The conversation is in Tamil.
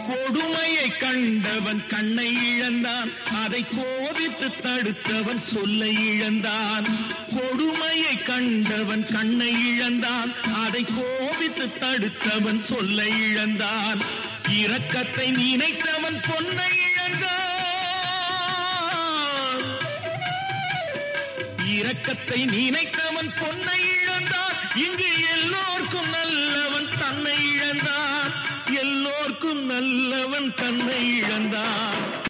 கொடுமையை கண்டவன் கண்ணை இழந்தான் அதை கோபித்து தடுத்தவன் சொல்லை இழந்தான் கொடுமையை கண்டவன் கண்ணை இழந்தான் அதை கோபித்து தடுத்தவன் சொல்லை இழந்தான் இரக்கத்தை நினைத்தவன் பொன்னை இழந்தான் இரக்கத்தை நினைத்தவன் பொன்னை இழந்தான் இங்கு எல்லோர்க்கும் நல்லவன் தன்னை இழந்தான் எல்லோர்க்கும் நல்லவன் தன்னை இழந்தான்